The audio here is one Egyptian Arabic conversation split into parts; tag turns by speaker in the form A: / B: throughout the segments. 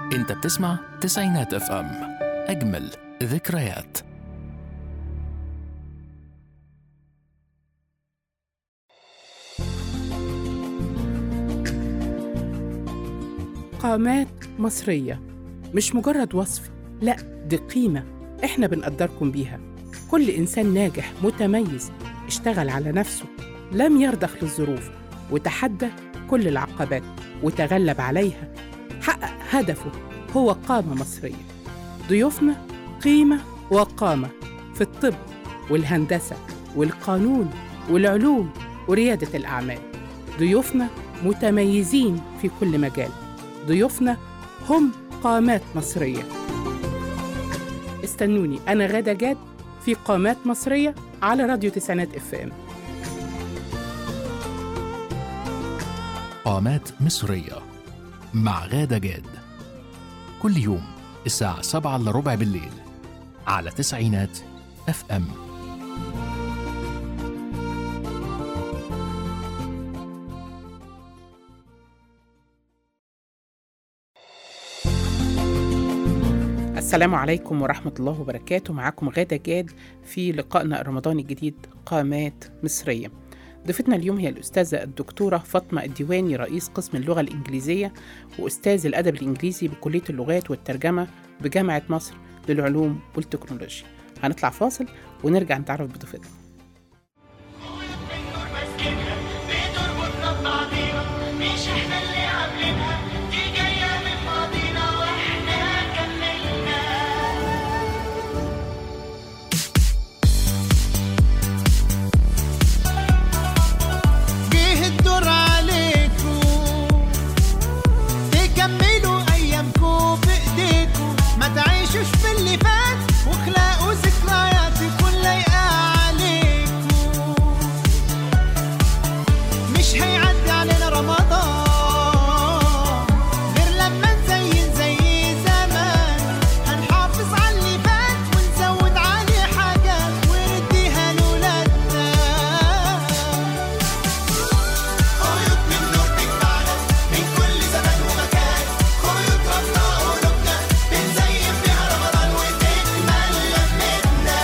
A: انت بتسمع تسعينات اف ام اجمل ذكريات
B: قامات مصرية مش مجرد وصف لا دي قيمة احنا بنقدركم بيها كل إنسان ناجح متميز اشتغل على نفسه لم يرضخ للظروف وتحدى كل العقبات وتغلب عليها حقق هدفه هو قامة مصرية ضيوفنا قيمة وقامة في الطب والهندسة والقانون والعلوم وريادة الأعمال ضيوفنا متميزين في كل مجال ضيوفنا هم قامات مصرية استنوني أنا غادة جاد في قامات مصرية على راديو تسعينات اف ام
A: قامات مصرية مع غادة جاد كل يوم الساعة 7 إلا ربع بالليل على تسعينات اف ام
B: السلام عليكم ورحمة الله وبركاته معاكم غادة جاد في لقائنا الرمضاني الجديد قامات مصرية ضيفتنا اليوم هي الأستاذة الدكتورة فاطمة الديواني رئيس قسم اللغة الإنجليزية وأستاذ الأدب الإنجليزي بكلية اللغات والترجمة بجامعة مصر للعلوم والتكنولوجيا هنطلع فاصل ونرجع نتعرف بضيفتنا
C: النور ماسكينها بتربطنا ببعضينا مش احنا اللي عاملينها دي جاية من ماضينا واحنا كملنا جه الدور عليكم تكملوا ايامكم بايديكم ما تعيشوش في اللي فات واخلقوا ذكريات تكون لايقه عليكم مش هيعدي علينا رمضان غير لما نزين زي زمان هنحافظ على اللي فات ونزود عليه حاجات ونديها لولادنا خيوط من نور تجمعنا من كل زمان ومكان خيوط ربنا قلوبنا بنزين بيها رمضان وتكمل لمتنا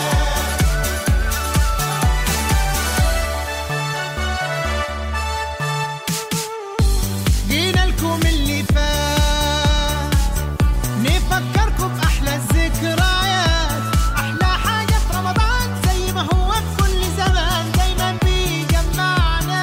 C: جينا لكم اللي فات نفكركم بأحلى الذكريات أحلى حاجة في رمضان زي ما هو في كل زمان دايما بيجمعنا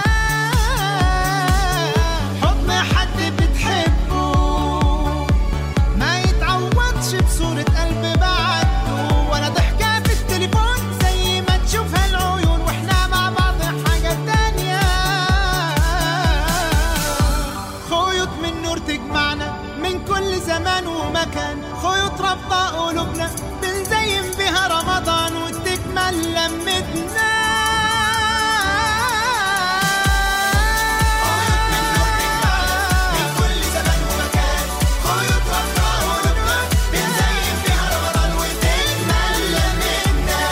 C: حضن حد بتحبه ما يتعوضش بصورة قلب بعده ولا ضحكة في التليفون زي ما تشوفها العيون واحنا مع بعض حاجة تانية خيوط من نور تجمعنا من كل زمان ومكان خيوط رابطة قلوبنا بنزين بها رمضان وتكمل لمتنا من كل زمان ومكان خيوط رابطة قلوبنا بنزين بها رمضان وتكمل لمتنا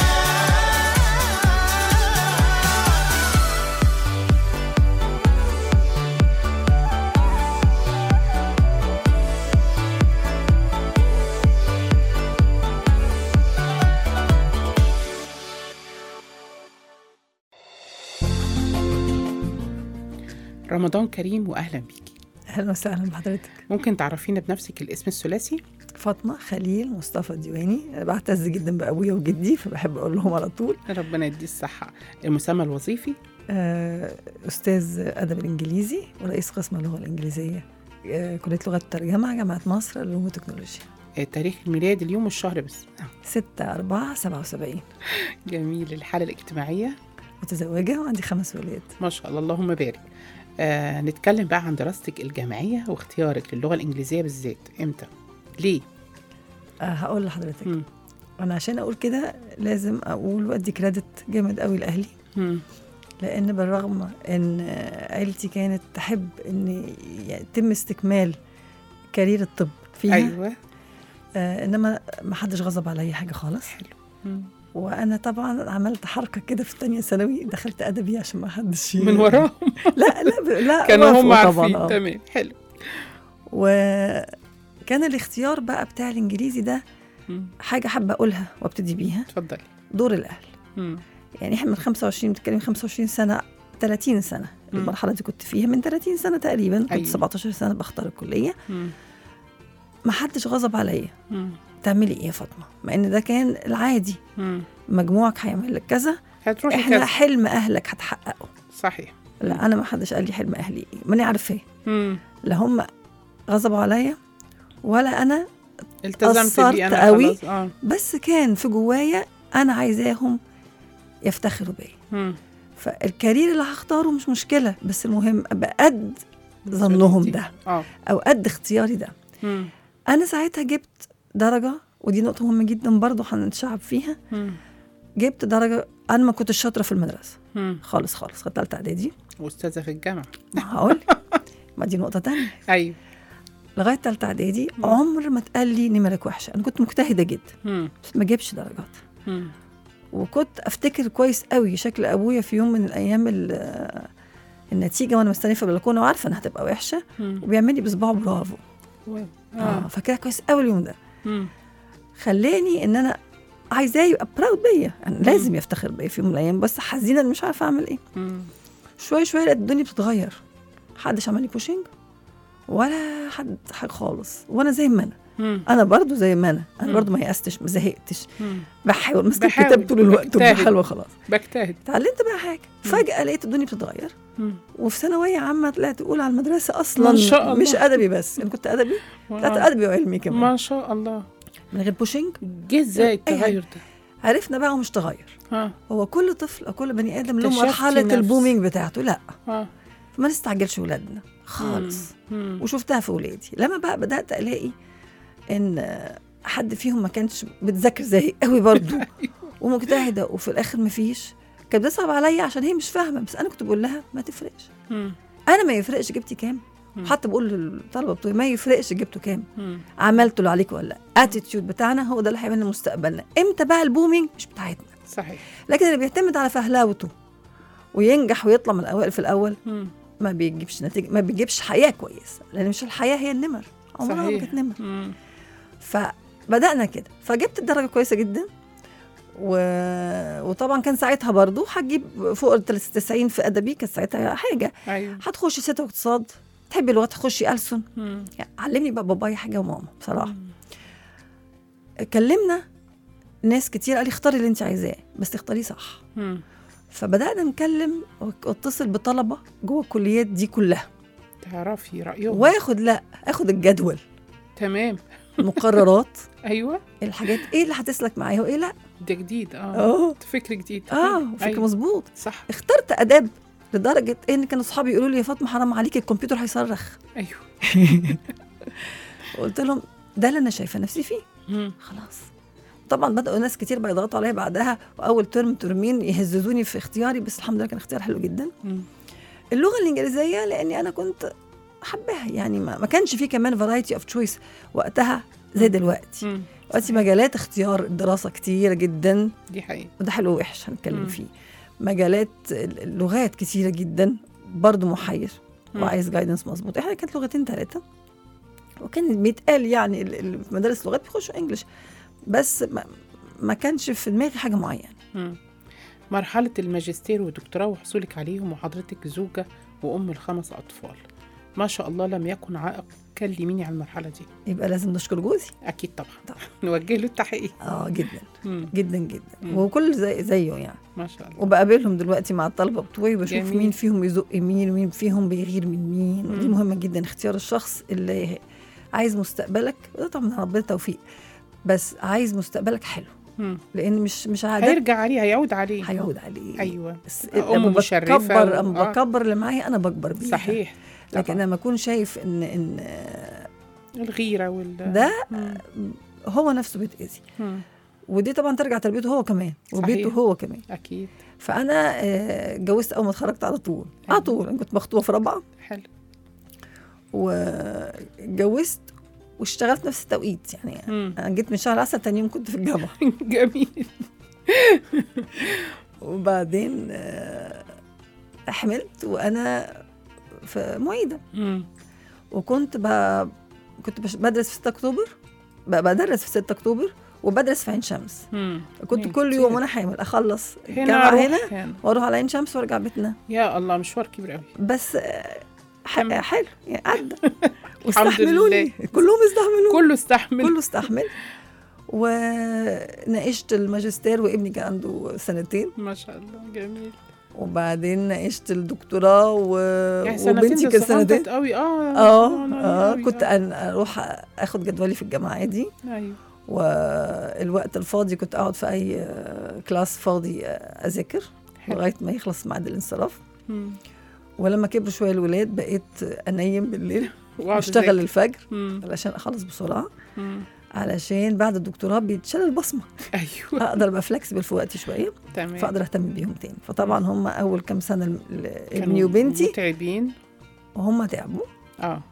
B: رمضان كريم وأهلا بيكي
D: اهلا وسهلا بحضرتك
B: ممكن تعرفينا بنفسك الاسم الثلاثي
D: فاطمه خليل مصطفى ديواني أنا بعتز جدا بابويا وجدي فبحب اقول لهم على طول
B: ربنا يدي الصحة المسمى الوظيفي
D: آه، استاذ ادب الانجليزي ورئيس قسم اللغه الانجليزيه آه، كليه لغه الترجمه جامعه مصر للعلوم والتكنولوجيا
B: آه، تاريخ الميلاد اليوم والشهر بس
D: 6 4 77
B: جميل الحالة الاجتماعية
D: متزوجه وعندي خمس ولاد
B: ما شاء الله اللهم بارك آه نتكلم بقى عن دراستك الجامعية واختيارك للغة الإنجليزية بالذات إمتى؟ ليه؟
D: آه، هقول لحضرتك
B: مم.
D: انا عشان اقول كده لازم اقول وادي كريدت جامد قوي لاهلي
B: مم.
D: لان بالرغم ان آه، عيلتي كانت تحب ان يتم استكمال كارير الطب فيها
B: أيوه
D: آه انما ما حدش غضب عليا حاجه خالص
B: مم.
D: وانا طبعا عملت حركه كده في الثانيه ثانوي دخلت ادبي عشان ما حدش ي-
B: من وراهم
D: لا لا ب- لا
B: كانوا هم
D: وافقوا طبعا
B: عارفين
D: آه.
B: تمام حلو
D: و كان الاختيار بقى بتاع الانجليزي ده
B: مم.
D: حاجه حابه اقولها وابتدي بيها
B: اتفضلي
D: دور الاهل
B: مم.
D: يعني احنا من 25 بتتكلمي 25 سنه 30 سنه
B: مم.
D: المرحله دي كنت فيها من 30 سنه تقريبا كنت
B: أيوة.
D: 17 سنه بختار الكليه
B: مم.
D: ما حدش غضب عليا
B: مم.
D: تعملي ايه يا فاطمه مع ان ده كان العادي
B: مم.
D: مجموعك هيعمل لك كذا
B: هتروحي
D: احنا
B: كذا
D: حلم اهلك هتحققه
B: صحيح
D: لا انا ما حدش قال لي حلم اهلي ايه ماني عارفاه
B: مم.
D: لا هم غضبوا عليا ولا انا
B: التزمت
D: قصرت
B: بيه انا
D: قوي.
B: خلاص اه
D: بس كان في جوايا انا عايزاهم يفتخروا بيا
B: مم.
D: فالكارير اللي هختاره مش مشكله بس المهم ابقى قد ظنهم ده
B: اه
D: او قد اختياري ده
B: مم.
D: انا ساعتها جبت درجه ودي نقطه مهمه جدا برضو هنتشعب فيها
B: مم.
D: جبت درجه انا ما كنتش شاطره في المدرسه
B: مم.
D: خالص خالص خدت ثالثه اعدادي
B: واستاذه في الجامعه
D: هقول ما دي نقطه تانية
B: ايوه
D: لغايه ثالثه اعدادي
B: مم.
D: عمر ما اتقال لي نمرك وحشه انا كنت مجتهده جدا
B: مم.
D: بس ما جبش درجات
B: مم.
D: وكنت افتكر كويس قوي شكل ابويا في يوم من الايام ال- النتيجه وانا مستنيه في البلكونه وعارفه انها هتبقى وحشه
B: مم.
D: وبيعمل لي بصباعه برافو
B: واو.
D: اه
B: اه
D: فاكرها كويس قوي اليوم ده
B: مم.
D: خلاني ان انا عايزاه يبقى براود بيا انا لازم يفتخر بيا في يوم من الايام بس حزينه إن مش عارفه اعمل ايه
B: مم.
D: شويه شويه لقيت الدنيا بتتغير محدش عمل لي بوشنج ولا حد حاجه خالص وانا زي ما انا
B: مم.
D: انا برضو زي ما انا انا
B: مم.
D: برضو ما يأستش ما زهقتش
B: مم.
D: بحاول ماسكه
B: بحاول،
D: الكتاب طول الوقت
B: بجتهد.
D: وبحاول خلاص
B: بجتهد
D: اتعلمت بقى حاجه فجاه لقيت الدنيا بتتغير
B: مم.
D: وفي ثانويه عامه طلعت اولى على المدرسه اصلا
B: ما شاء الله.
D: مش ادبي بس انا كنت ادبي طلعت
B: واو.
D: ادبي وعلمي كمان
B: ما شاء الله
D: من غير بوشنج
B: جه ازاي
D: أي
B: التغير ده
D: عرفنا بقى ومش تغير
B: ها
D: هو كل طفل او كل بني ادم له
B: اكتشفتي
D: مرحله
B: نفس.
D: البومينج بتاعته لا
B: ها
D: فما نستعجلش ولادنا خالص
B: مم.
D: وشفتها في ولادي لما بقى بدات الاقي ان حد فيهم ما كانش بتذاكر زي قوي برضو ومجتهده وفي الاخر ما فيش كانت بتصعب عليا عشان هي مش فاهمه بس انا كنت بقول لها ما تفرقش
B: مم.
D: انا ما يفرقش جبتي كام
B: مم.
D: حتى بقول للطلبه بتوعي ما يفرقش جبتوا كام
B: مم.
D: عملتوا اللي عليك ولا لا اتيتيود بتاعنا هو ده اللي هيعمل لنا مستقبلنا امتى بقى البومينج مش بتاعتنا
B: صحيح
D: لكن اللي بيعتمد على فهلاوته وينجح ويطلع من الاوائل في الاول
B: مم.
D: ما بيجيبش نتيجه ما بيجيبش حياه كويسه لان مش الحياه هي النمر عمرها ما
B: صحيح.
D: كانت نمر
B: مم.
D: فبدانا كده فجبت الدرجه كويسه جدا و... وطبعا كان ساعتها برضو هتجيب فوق ال 90 في ادبي كانت ساعتها حاجه
B: ايوه
D: هتخشي ستة اقتصاد تحبي اللغات تخشي ألسن
B: مم.
D: يعني علمني بقى بابايا حاجه وماما بصراحه
B: مم.
D: كلمنا ناس كتير قال لي اختاري اللي انت عايزاه بس اختاريه صح
B: مم.
D: فبدانا نكلم واتصل بطلبه جوه الكليات دي كلها
B: تعرفي رايهم
D: واخد لا اخد الجدول
B: تمام
D: المقررات
B: ايوه
D: الحاجات ايه اللي هتسلك معايا وايه لا
B: ده جديد اه
D: اه
B: فكر جديد
D: اه فكره
B: أيوة.
D: مظبوط
B: صح
D: اخترت اداب لدرجه ان كانوا اصحابي يقولوا لي يا فاطمه حرام عليكي الكمبيوتر هيصرخ
B: ايوه
D: قلت لهم ده اللي انا شايفه نفسي فيه
B: مم.
D: خلاص طبعا بداوا ناس كتير بقى يضغطوا عليا بعدها واول ترم ترمين يهززوني في اختياري بس الحمد لله كان اختيار حلو جدا
B: مم.
D: اللغه الانجليزيه لاني انا كنت حباها يعني ما, ما كانش في كمان فرايتي اوف تشويس وقتها زي دلوقتي
B: مم.
D: دلوقتي مجالات اختيار الدراسه كتيره جدا
B: دي حقيقة
D: وده حلو ووحش هنتكلم
B: مم.
D: فيه مجالات اللغات كتيره جدا برضه محير
B: مم.
D: وعايز جايدنس مظبوط احنا كانت لغتين ثلاثه وكان بيتقال يعني ال- ال- في مدارس اللغات بيخشوا انجلش بس ما, ما كانش في دماغي حاجه معينه
B: مم. مرحلة الماجستير والدكتوراه وحصولك عليهم وحضرتك زوجة وأم الخمس أطفال ما شاء الله لم يكن عائق كلميني عن المرحلة دي
D: يبقى لازم نشكر جوزي
B: أكيد طبعا
D: طبعا.
B: نوجه له التحية
D: اه جدا
B: مم.
D: جدا جدا
B: مم.
D: وكل زي زيه يعني
B: ما شاء الله
D: وبقابلهم دلوقتي مع الطلبه بتوعي وبشوف
B: جميل.
D: مين فيهم يزق مين ومين فيهم بيغير من مين ودي
B: مم.
D: مهمه جدا اختيار الشخص اللي عايز مستقبلك وده طبعا من ربنا توفيق بس عايز مستقبلك حلو
B: مم.
D: لان مش مش عادات
B: هيرجع عليه هيعود عليه
D: هيعود عليه
B: أيوة
D: بس
B: أم
D: لما
B: مشرفة
D: بكبر
B: و-
D: اما
B: آه.
D: بكبر اللي معايا انا بكبر بيها
B: صحيح
D: لكن
B: طبعاً.
D: لما اكون شايف ان ان آه،
B: الغيرة وال
D: ده
B: مم.
D: هو نفسه بيتاذي
B: مم.
D: ودي طبعا ترجع تربيته هو كمان وبيته
B: صحيح.
D: هو كمان
B: أكيد
D: فانا آه، اتجوزت اول ما اتخرجت على طول على
B: أيوة.
D: طول انا كنت مخطوبه في رابعه
B: حلو
D: واتجوزت واشتغلت نفس التوقيت يعني
B: مم.
D: انا جيت من شهر العسل تاني يوم كنت في الجامعه
B: جميل
D: وبعدين آه، حملت وانا في معيده
B: مم.
D: وكنت ب- كنت بش- بدرس في 6 اكتوبر ب- بدرس في 6 اكتوبر وبدرس في عين شمس
B: مم.
D: كنت
B: مم.
D: كل يوم
B: كتير.
D: وانا حامل اخلص
B: هنا
D: الجامعه
B: أروح
D: هنا
B: هنا
D: واروح على عين شمس وارجع بيتنا
B: يا الله مشوار كبير قوي
D: بس آه، ح-
B: تمام.
D: حلو يعني عدى
B: لله.
D: واستحملوني كلهم استحملوني
B: كله استحمل
D: كله استحمل وناقشت الماجستير وابني كان عنده سنتين
B: ما شاء الله جميل
D: وبعدين ناقشت الدكتوراه و...
B: يعني سنتين
D: وبنتي
B: دي
D: كانت سنتين
B: صغنطت قوي اه
D: اه
B: صغننة
D: اه
B: قوي،
D: كنت أن اروح اخد جدولي في الجامعه عادي
B: ايوه
D: والوقت الفاضي كنت اقعد في اي آه، كلاس فاضي آه، اذاكر
B: حلو.
D: لغايه ما يخلص ميعاد الانصراف
B: مم.
D: ولما كبروا شويه الولاد بقيت انيم بالليل
B: وأقعد
D: اشتغل
B: أذاكر.
D: الفجر
B: مم.
D: علشان اخلص بسرعه
B: مم.
D: علشان بعد الدكتوراه بيتشال البصمه
B: ايوه
D: اقدر ابقى فلكسبل في وقتي شويه
B: تمام
D: فاقدر اهتم بيهم تاني فطبعا هم اول كام سنه ال- ال-
B: كانوا
D: ابني وبنتي
B: متعبين
D: وهم تعبوا
B: اه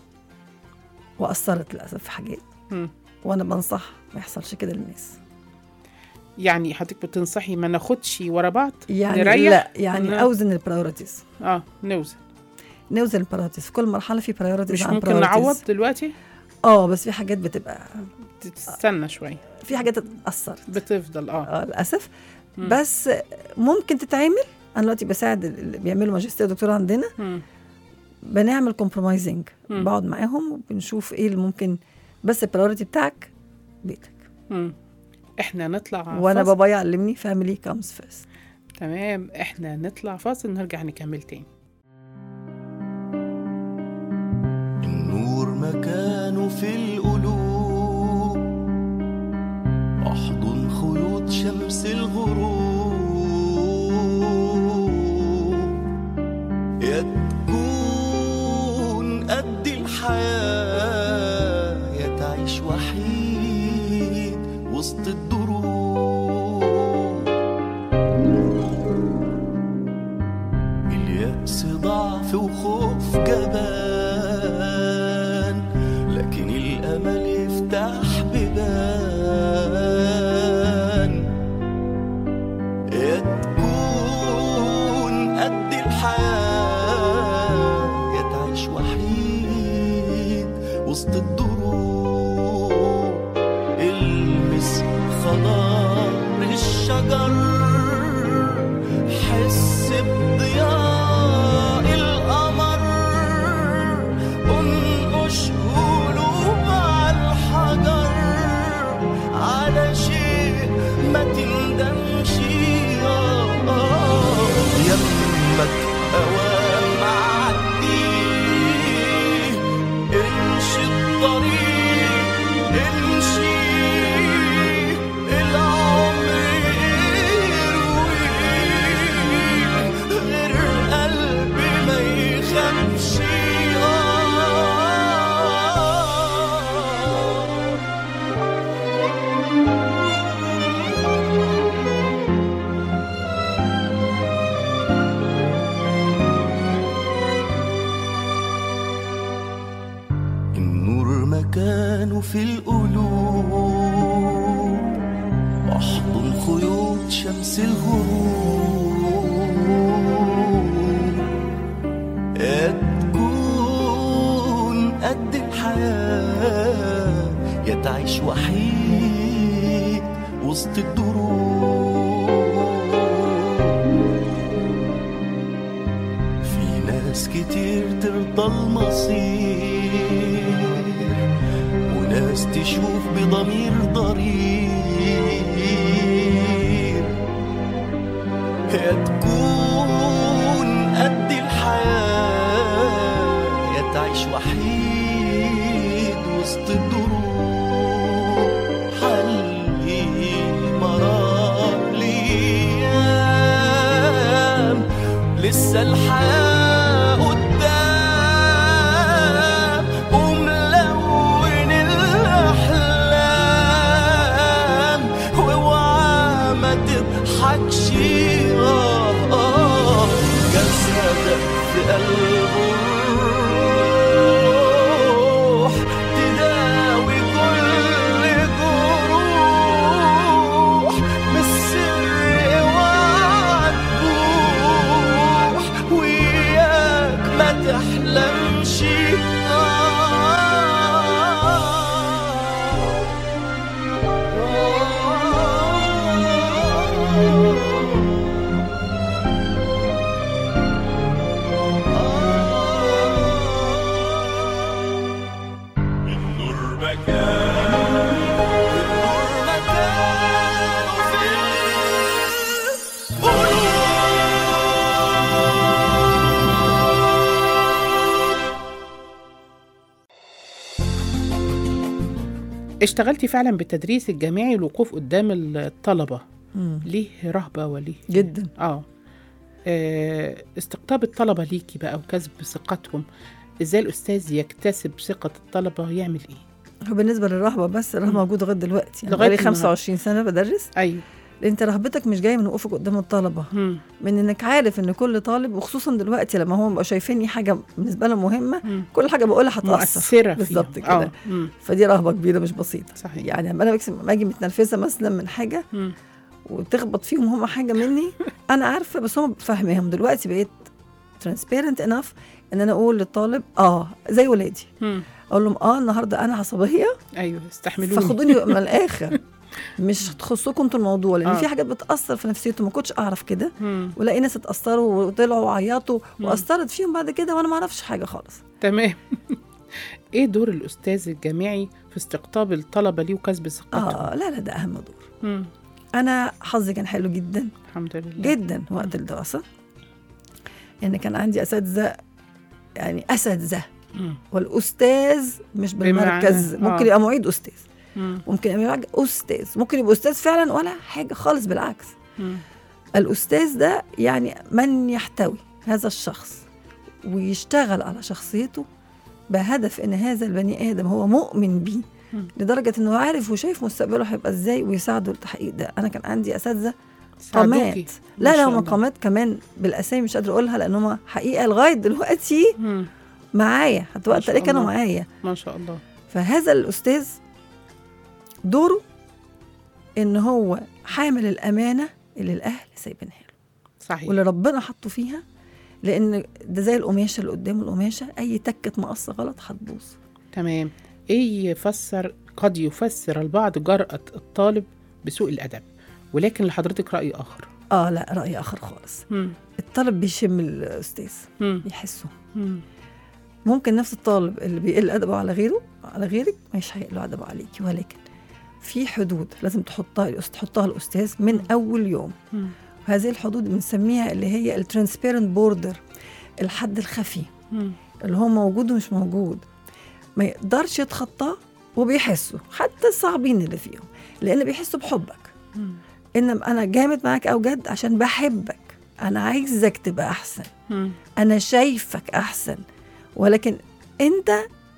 D: واثرت للاسف في حاجات
B: مم.
D: وانا بنصح ما يحصلش كده للناس
B: يعني حضرتك بتنصحي ما ناخدش ورا بعض
D: يعني
B: نريح؟
D: لا يعني
B: ن-
D: اوزن البرايورتيز
B: اه نوزن
D: نوزن البرايورتيز في كل مرحله في برايورتيز
B: مش
D: عن
B: ممكن
D: priorities.
B: نعوض دلوقتي
D: اه بس في حاجات بتبقى
B: تستنى شويه
D: في حاجات اتاثرت
B: بتفضل اه
D: اه للاسف
B: مم.
D: بس ممكن تتعمل انا دلوقتي بساعد اللي بيعملوا ماجستير دكتوراه عندنا
B: مم.
D: بنعمل كومبرومايزنج
B: مم.
D: بقعد معاهم وبنشوف ايه اللي ممكن بس البرايورتي بتاعك بيتك
B: مم. احنا نطلع
D: وانا
B: فاصل.
D: بابايا علمني فاميلي كامز فيرست
B: تمام احنا نطلع فاصل نرجع نكمل تاني
E: النور مكانه في القلوب احضن خيوط شمس الغروب يا تكون قد الحياة يا تعيش وحيد وسط الدروب اليأس ضعف وخوف جبان لكن الأمل يفتح بيبان يا تكون قد الحياة يا تعيش وحيد وسط الدروب المس خضار الشجر حس بضياء القمر انقش قلوب على الحجر على شيء ما تندمش آه، آه. يمك اوام عدي امشي الطريق امشي العمر يرويك غير قلبي ما يخافش آه النور مكانه في القلوب احضن خيوط شمس الغروب يا تكون قد الحياة يا تعيش وحيد وسط الدروب في ناس كتير ترضى المصير وناس تشوف بضمير ضرير يا تكون قد الحياة يا تعيش وحيد وسط الدروب حلقي مرار ليام لسه الحياة قدام وملون الأحلام واوعى ما تضحكش آه آه جسدك في قلبه الروح تداوي
B: اشتغلتي فعلا بالتدريس الجامعي الوقوف قدام الطلبة
D: مم.
B: ليه رهبة وليه
D: جدا
B: اه آه، استقطاب الطلبة ليكي بقى وكسب ثقتهم ازاي الأستاذ يكتسب ثقة الطلبة يعمل ايه؟
D: هو بالنسبه للرهبه بس الرهبه
B: مم.
D: موجوده لغايه دلوقتي يعني
B: لغاية
D: بقالي
B: النهاردة.
D: 25 سنه بدرس
B: أيوه
D: لان انت رهبتك مش جايه من وقوفك قدام الطلبه
B: مم.
D: من انك عارف ان كل طالب وخصوصا دلوقتي لما هم بقوا شايفيني حاجه بالنسبه لهم مهمه
B: مم.
D: كل حاجه بقولها هتاثر
B: مؤثرة
D: بالظبط
B: فيهم.
D: كده
B: آه، مم.
D: فدي رهبه كبيره مش بسيطه
B: صحيح
D: يعني لما انا بكسب لما اجي متنرفزه مثلا من حاجه
B: مم.
D: وتخبط فيهم هم حاجه مني انا عارفه بس هم فاهماهم دلوقتي بقيت ترانسبيرنت انف ان انا اقول للطالب اه زي ولادي
B: مم.
D: اقول لهم اه النهارده انا عصبيه
B: ايوه استحملوني
D: فخدوني من الاخر مش تخصكم انتوا الموضوع لان
B: آه.
D: في حاجات بتاثر في نفسيتهم ما كنتش اعرف كده
B: مم.
D: ولاقي ناس اتاثروا وطلعوا وعيطوا
B: مم.
D: واثرت فيهم بعد كده وانا ما اعرفش حاجه خالص
B: تمام ايه دور الأستاذ الجامعي في استقطاب الطلبة ليه وكسب ثقتهم؟
D: اه لا لا ده اهم دور
B: مم.
D: انا حظي كان حلو جدا
B: الحمد لله
D: جدا وقت الدراسه ان كان عندي اساتذه يعني اساتذه
B: مم.
D: والاستاذ مش بالمركز
B: بمعنى-
D: ممكن
B: آه.
D: يبقى معيد استاذ
B: مم.
D: ممكن يبقى معيد استاذ ممكن يبقى استاذ فعلا ولا حاجه خالص بالعكس
B: مم.
D: الاستاذ ده يعني من يحتوي هذا الشخص ويشتغل على شخصيته بهدف ان هذا البني ادم هو مؤمن بيه
B: مم.
D: لدرجه انه عارف وشايف مستقبله هيبقى ازاي ويساعده للتحقيق ده انا كان عندي اساتذه قامات
B: ساعدوكي. ما
D: لا لا
B: شاء
D: هم
B: الله.
D: قامات كمان بالاسامي مش قادره اقولها لان هم حقيقه لغايه دلوقتي
B: مم.
D: معايا حتى
B: ما
D: وقت
B: شاء
D: تلاقيه كانوا
B: الله.
D: معايا
B: ما شاء الله
D: فهذا الاستاذ دوره ان هو حامل الامانه اللي الاهل سايبينها له
B: صحيح
D: واللي ربنا حطه فيها لان ده زي القماشه اللي قدام القماشه اي تكه مقص غلط هتبوظ
B: تمام ايه يفسر قد يفسر البعض جرأة الطالب بسوء الأدب ولكن لحضرتك رأي آخر
D: اه لا راي اخر خالص
B: مم.
D: الطالب بيشم الاستاذ
B: مم.
D: بيحسه
B: مم.
D: ممكن نفس الطالب اللي بيقل ادبه على غيره على غيرك مش هيقل ادبه عليكي ولكن في حدود لازم تحطها تحطها الاستاذ من اول يوم
B: مم.
D: وهذه الحدود بنسميها اللي هي الترانسبيرنت بوردر الحد الخفي
B: مم.
D: اللي هو موجود ومش موجود ما يقدرش يتخطاه وبيحسوا حتى الصعبين اللي فيهم لان بيحسوا بحبك
B: مم.
D: ان انا جامد معاك او جد عشان بحبك انا عايزك تبقى احسن
B: مم.
D: انا شايفك احسن ولكن انت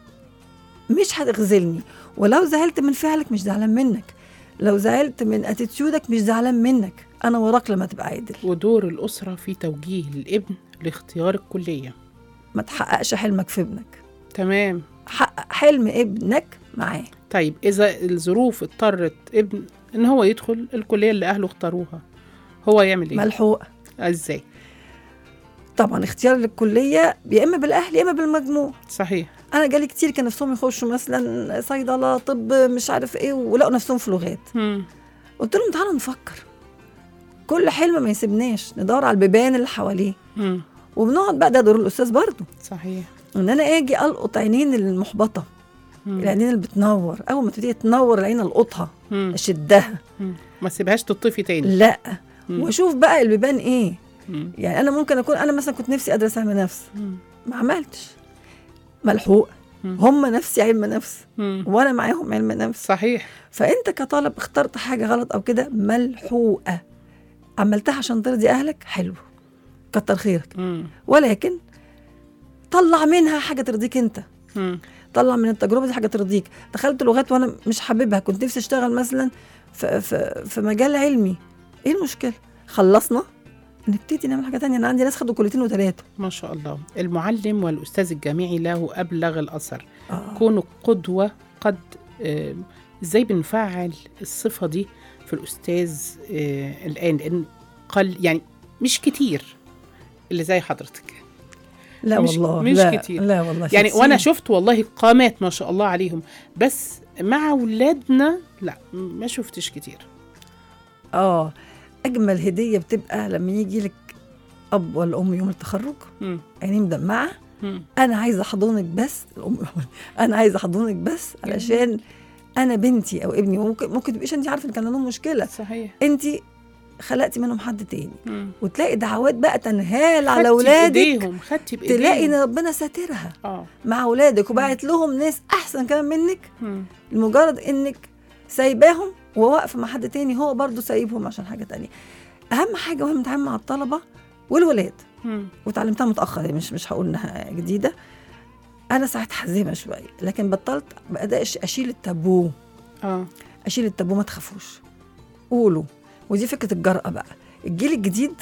D: مش هتخذلني ولو زعلت من فعلك مش زعلان منك لو زعلت من اتيتيودك مش زعلان منك انا وراك لما تبقى عادل
B: ودور الأسرة في توجيه الابن لاختيار الكلية
D: ما تحققش حلمك في ابنك
B: تمام
D: حقق حلم ابنك معاه
B: طيب إذا الظروف اضطرت ابن إن هو يدخل الكلية اللي أهله اختاروها هو يعمل إيه؟
D: ملحوق
B: إزاي؟
D: طبعا اختيار للكليه يا اما بالاهل يا اما بالمجموع
B: صحيح
D: انا جالي كتير كان نفسهم يخشوا مثلا صيدله طب مش عارف ايه ولقوا نفسهم في لغات
B: مم.
D: قلت لهم تعالوا نفكر كل حلم ما يسيبناش ندور على البيبان اللي حواليه
B: مم.
D: وبنقعد بقى ده دور الاستاذ برضه
B: صحيح
D: ان انا اجي القط عينين المحبطه
B: مم.
D: العينين اللي بتنور اول ما تبتدي تنور العين القطها
B: مم.
D: اشدها
B: مم. ما سيبهاش تطفي تاني
D: لا
B: مم.
D: واشوف بقى البيبان ايه
B: مم.
D: يعني انا ممكن اكون انا مثلا كنت نفسي ادرس علم نفس
B: مم.
D: ما عملتش ملحوق
B: مم.
D: هم نفسي علم نفس
B: مم.
D: وانا معاهم علم نفس
B: صحيح
D: فانت كطالب اخترت حاجه غلط او كده ملحوقه عملتها عشان ترضي اهلك حلو كتر خيرك
B: مم.
D: ولكن طلع منها حاجه ترضيك انت
B: مم.
D: طلع من التجربه دي حاجه ترضيك دخلت لغات وانا مش حاببها كنت نفسي اشتغل مثلا في, في, في مجال علمي ايه المشكله خلصنا نبتدي نعمل حاجه تانية انا عندي ناس خدوا كليتين وثلاثه
B: ما شاء الله المعلم والأستاذ الجامعي له أبلغ الأثر
D: آه.
B: كونوا قدوة قد آه، إزاي بنفعل الصفة دي في الأستاذ آه، الآن لأن قل يعني مش كتير اللي زي حضرتك
D: لا
B: مش-
D: والله
B: مش
D: لا
B: كتير.
D: لا والله
B: يعني
D: كتير.
B: وأنا شفت والله قامات ما شاء الله عليهم بس مع ولادنا لا ما شفتش كتير
D: اه اجمل هديه بتبقى لما يجي لك اب ولا ام يوم التخرج
B: مم.
D: عينيه مدمعه
B: مم.
D: انا عايزه احضنك بس الام انا عايزه احضنك بس علشان انا بنتي او ابني ممكن ممكن تبقيش انت عارفه ان كان لهم مشكله
B: صحيح
D: انت خلقتي منهم حد تاني
B: مم.
D: وتلاقي دعوات بقى تنهال على
B: خدتي
D: اولادك
B: بايديهم خدتي بايديهم
D: تلاقي ان ربنا ساترها
B: اه
D: مع اولادك وبعت لهم ناس احسن كمان منك
B: مم.
D: لمجرد انك سايباهم وواقفه مع حد تاني هو برضو سايبهم عشان حاجه تانية اهم حاجه وهم نتعامل مع الطلبه والولاد
B: مم.
D: وتعلمتها متاخر يعني مش مش هقول انها جديده انا ساعات حزينه شويه لكن بطلت بقى اشيل التابو
B: اه
D: اشيل التابو ما تخافوش قولوا ودي فكره الجرأه بقى الجيل الجديد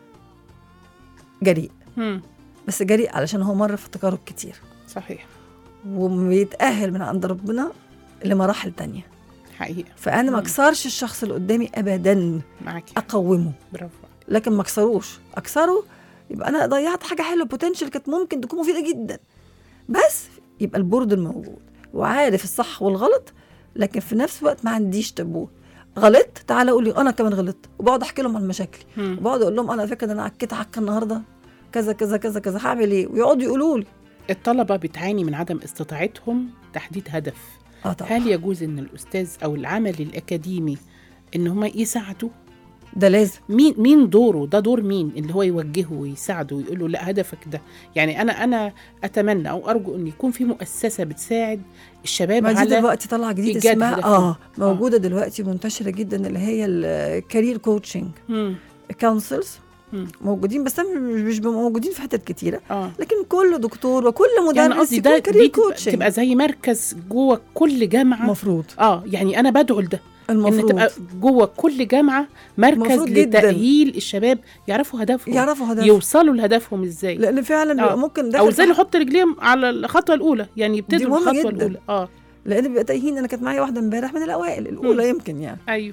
D: جريء
B: مم.
D: بس جريء علشان هو مر في تجارب كتير
B: صحيح
D: وبيتأهل من عند ربنا لمراحل تانية
B: حقيقه
D: فأنا ما
B: مم.
D: أكسرش الشخص اللي قدامي أبدا
B: معاكي
D: أقومه
B: برافو عليك.
D: لكن ما أكسروش أكسره يبقى أنا ضيعت حاجة حلوة بوتنشال كانت ممكن تكون مفيدة جدا بس يبقى البورد الموجود وعارف الصح والغلط لكن في نفس الوقت ما عنديش تابوه غلطت تعالى قول لي انا كمان غلطت وبقعد احكي لهم عن مشاكلي
B: مم.
D: وبقعد اقول لهم انا على فكره ده انا عكيت عكه النهارده كذا كذا كذا كذا هعمل ايه ويقعدوا يقولوا لي
B: الطلبه بتعاني من عدم استطاعتهم تحديد هدف
D: اه طبعا
B: هل يجوز ان الاستاذ او العمل الاكاديمي ان هم يساعدوا
D: ده لازم
B: مين مين دوره ده دور مين اللي هو يوجهه ويساعده ويقول له لا هدفك ده يعني انا انا اتمنى او ارجو ان يكون في مؤسسه بتساعد الشباب
D: ما دي
B: على
D: دلوقتي طالعه جديد
B: إيجاد
D: اسمها
B: هدفين.
D: اه موجوده دلوقتي منتشره جدا اللي هي الكارير كوتشنج
B: مم.
D: كونسلز
B: مم.
D: موجودين بس هم مش مش بيبقوا موجودين في حتت كتيره
B: اه
D: لكن كل دكتور وكل مدرس
B: يعني قصدي ده
D: يكون كارير
B: دي تبقى,
D: كوتشنج
B: تبقى زي مركز جوه كل جامعه
D: المفروض
B: اه يعني انا بدعو لده ان
D: المفروض
B: تبقى جوه كل جامعه مركز
D: المفروض جداً.
B: لتاهيل الشباب يعرفوا هدفهم
D: يعرفوا هدف
B: يوصلوا لهدفهم ازاي
D: لان فعلا بيبقى
B: آه.
D: ممكن
B: او
D: داخل
B: ازاي
D: في-
B: نحط رجليهم على الخطوه الاولى يعني
D: دي
B: يبتدوا
D: مهمة
B: الخطوه
D: جداً.
B: الاولى اه
D: لان بيبقى تايهين انا كانت معايا واحده امبارح من الاوائل الاولى يمكن يعني
B: ايوه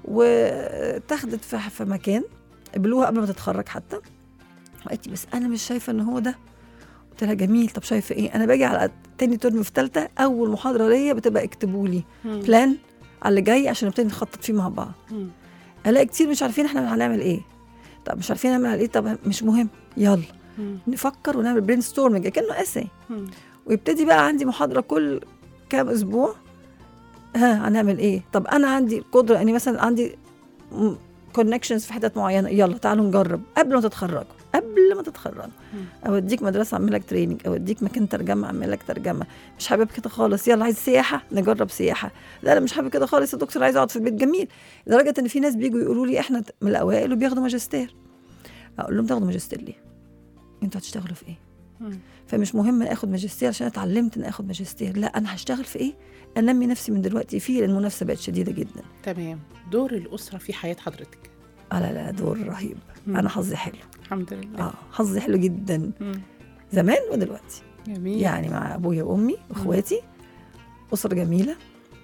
D: واتاخدت في في مكان قبلوها قبل ما تتخرج حتى قالت لي بس انا مش شايفه ان هو ده قلت لها جميل طب شايفه ايه انا باجي على تاني ترم في ثالثه اول محاضره ليا بتبقى اكتبوا لي
B: مم.
D: بلان على اللي جاي عشان نبتدي نخطط فيه مع بعض
B: مم.
D: الاقي كتير مش عارفين احنا هنعمل ايه طب مش عارفين نعمل ايه طب مش مهم يلا
B: مم.
D: نفكر ونعمل برين ستورمنج كانه اساي
B: مم.
D: ويبتدي بقى عندي محاضره كل كام اسبوع ها هنعمل ايه طب انا عندي قدره يعني مثلا عندي كونكشنز في حتت معينه يلا تعالوا نجرب قبل ما تتخرجوا قبل ما تتخرجوا
B: مم.
D: اوديك مدرسه اعمل لك تريننج اوديك مكان ترجمه اعمل لك ترجمه مش حابب كده خالص يلا عايز سياحه نجرب سياحه لا انا مش حابب كده خالص يا دكتور عايز اقعد في البيت جميل لدرجه ان في ناس بيجوا يقولوا لي احنا من الاوائل وبياخدوا ماجستير اقول لهم تاخدوا ماجستير ليه انتوا هتشتغلوا في ايه
B: مم.
D: فمش مهم اخد ماجستير عشان اتعلمت ان اخد ماجستير لا انا هشتغل في ايه انمي نفسي من دلوقتي فيه لان المنافسه بقت شديده جدا
B: تمام دور الاسره في حياه حضرتك
D: لا لا دور رهيب
B: مم.
D: انا حظي حلو
B: الحمد لله
D: اه حظي حلو جدا
B: مم.
D: زمان ودلوقتي
B: جميل
D: يعني مع ابويا وامي واخواتي اسره جميله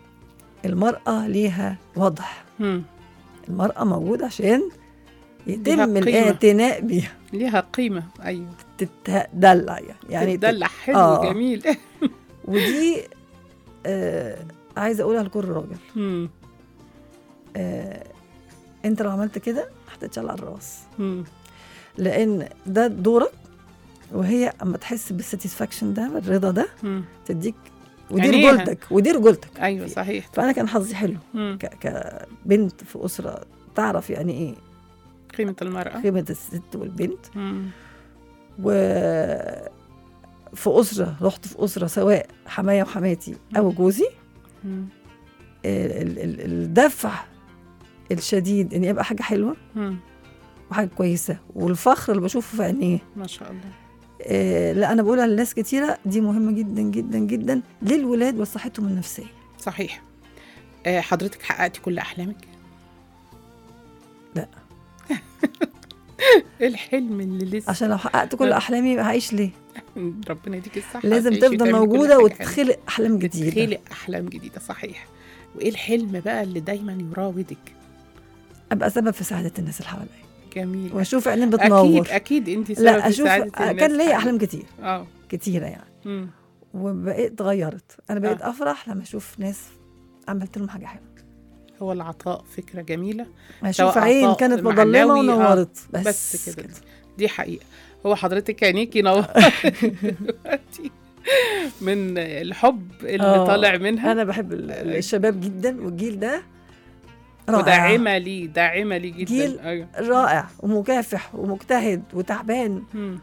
D: المراه ليها وضع
B: مم.
D: المراه موجوده عشان
B: ليها
D: يتم
B: قيمة.
D: الاعتناء بيها
B: ليها قيمه ايوه
D: تتدلع يعني يعني
B: تدلع حلو
D: آه.
B: جميل
D: ودي آه عايزه اقولها لكل راجل
B: مم.
D: آه انت لو عملت كده هتتشال على الراس
B: مم.
D: لان ده دورك وهي اما تحس بالساتسفاكشن ده بالرضا ده
B: مم.
D: تديك ودي
B: عينيها.
D: رجولتك ودي رجولتك
B: ايوه صحيح
D: فانا كان حظي حلو
B: مم.
D: ك- كبنت في اسره تعرف يعني ايه
B: قيمه المراه
D: قيمه الست والبنت
B: مم.
D: و في اسره رحت في اسره سواء حمايا وحماتي او جوزي
B: مم.
D: ال- ال- الدفع الشديد ان يبقى حاجه حلوه
B: مم.
D: وحاجه كويسه والفخر اللي بشوفه في عينيه
B: ما شاء الله
D: آه، لا انا بقولها لناس كتيره دي مهمه جدا جدا جدا للولاد وصحتهم النفسيه
B: صحيح آه، حضرتك حققتي كل احلامك
D: لا.
B: ايه الحلم اللي لسه
D: عشان لو حققت كل احلامي هعيش ليه
B: ربنا يديك الصحه
D: لازم
B: تعيشي
D: تفضل
B: وتعملي كل
D: موجوده
B: حاجة حلوة.
D: وتتخلق احلام جديده
B: تتخيلي احلام جديده صحيح وايه الحلم بقى اللي دايما يراودك
D: ابقى سبب في سعاده الناس اللي حواليا
B: جميل
D: واشوف عينين
B: اكيد
D: بتنور
B: اكيد انت سبب
D: لا
B: في
D: اشوف
B: سعادة الناس
D: كان ليا
B: حقيقي.
D: احلام كتير
B: اه
D: كتيره يعني
B: مم.
D: وبقيت اتغيرت انا بقيت
B: آه.
D: افرح لما اشوف ناس عملت لهم حاجه حلوه
B: هو العطاء فكره جميله
D: اشوف
B: سواء
D: عين
B: عطاء
D: كانت
B: معنوي،
D: مظلمه
B: آه،
D: ونورت بس,
B: بس كده دي حقيقه هو حضرتك عينيكي نور دلوقتي من الحب اللي
D: آه،
B: طالع منها
D: انا بحب ال- الشباب جدا والجيل ده رائعة.
B: وداعمه ليه داعمه ليه جدا
D: جيل
B: ايوه
D: رائع ومكافح ومجتهد وتعبان
B: مم.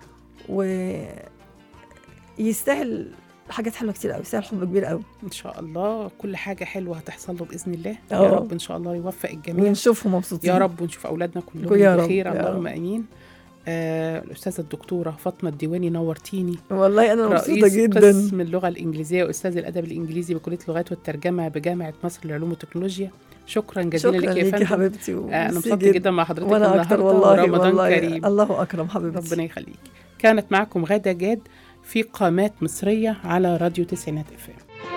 D: ويستاهل حاجات حلوه كتير قوي يستاهل حب كبير قوي
B: ان شاء الله كل حاجه حلوه هتحصل له باذن الله يا
D: اه.
B: رب ان شاء الله يوفق الجميع
D: ونشوفهم مبسوطين
B: يا رب ونشوف اولادنا كلهم
D: يا رب،
B: بخير
D: يا
B: اللهم
D: رب.
B: امين آه الاستاذه الدكتوره فاطمه الديواني نورتيني
D: والله انا مبسوطه
B: رئيس
D: جدا
B: قسم اللغه الانجليزيه واستاذ الادب الانجليزي بكليه اللغات والترجمه بجامعه مصر للعلوم والتكنولوجيا شكرا جزيلا
D: شكرا
B: لك يا
D: ليكي
B: فندم
D: حبيبتي
B: آه انا
D: وميرسي
B: انبسطت جدا مع حضرتك
D: وانا اكتر
B: النهارده
D: والله
B: ورمضان
D: والله
B: كريم
D: الله اكرم حبيبتي
B: ربنا يخليك كانت معكم غادة جاد في قامات مصرية على راديو تسعينات اف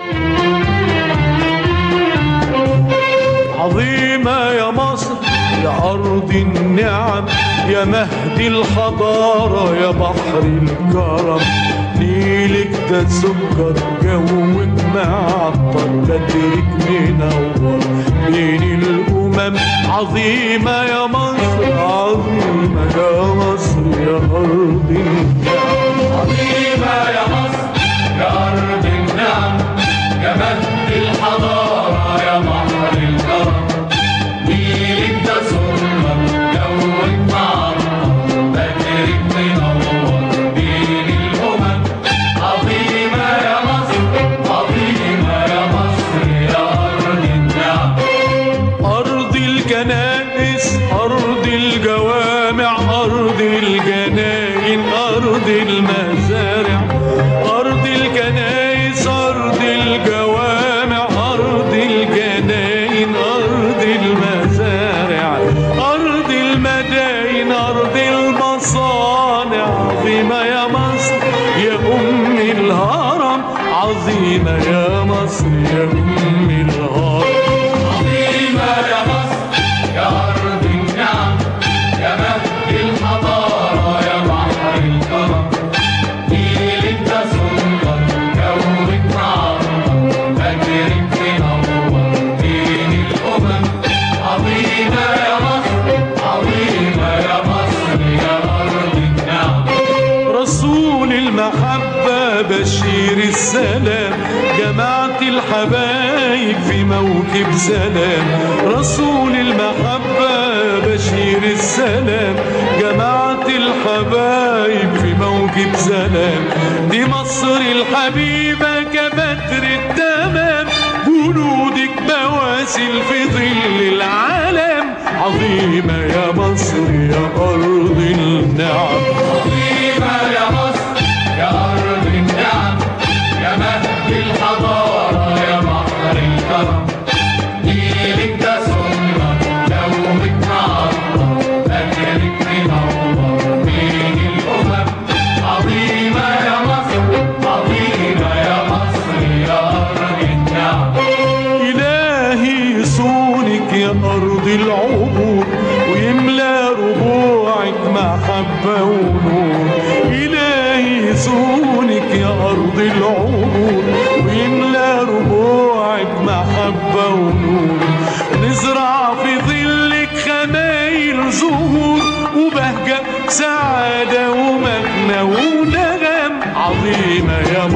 E: عظيمة يا مصر يا أرض النعم يا مهد الحضارة يا بحر الكرم نيلك ده سكر جوك معطر بدرك منور بين الأمم عظيمة يا مصر عظيمة يا مصر يا أرض النعم عظيمة يا مصر يا أرض النعم يا مهد الحضارة يا بحر الكرم نيلك ده سكر جوك معطر بدرك منور بين الأمم عظيمة يا مصر عظيمة يا مصر يا أرض النعم أرض الكنائس أرض الجوامع أرض الجناين أرض المزارع أرض الكنائس أرض الجوامع أرض الجناين أرض المزارع أرض المداين أرض المصانع عظيمة يا مصر يا أم الهرم عظيمة يا مصر يا أم الهرم عظيمة يا مصر يا أرض النعم يا مهد الحضارة يا بحر الكرم نيلك ده سلطان جوك معطر بدرك منور بين الأمم عظيمة يا مصر عظيمة يا مصر يا أرض النعم رسول المحبة بشير السلام جماعة الحبايب في موكب سلام رسول المحبة بشير السلام جماعة الحبايب في موكب سلام دي مصر الحبيبة كبدر التمام جنودك بواسل في ظل العالم عظيمة يا مصر يا أرض النعم عظيمة يا مصر يا أرض النعم يا مهد الحضارة يا بحر الكرم نيلك ده سنة دومك معطر بدرك منور بين الأمم عظيمة يا مصر عظيمة يا مصر يا أرض النعم إلهي صونك يا أرض العبور ويملى ربوعك محبة ونور إلهي صونك يا أرض العبور ويملى ربوعك محبة ونور نزرع في ظلك خمايل زهور وبهجة سعادة ومغنى ونغم عظيمة يا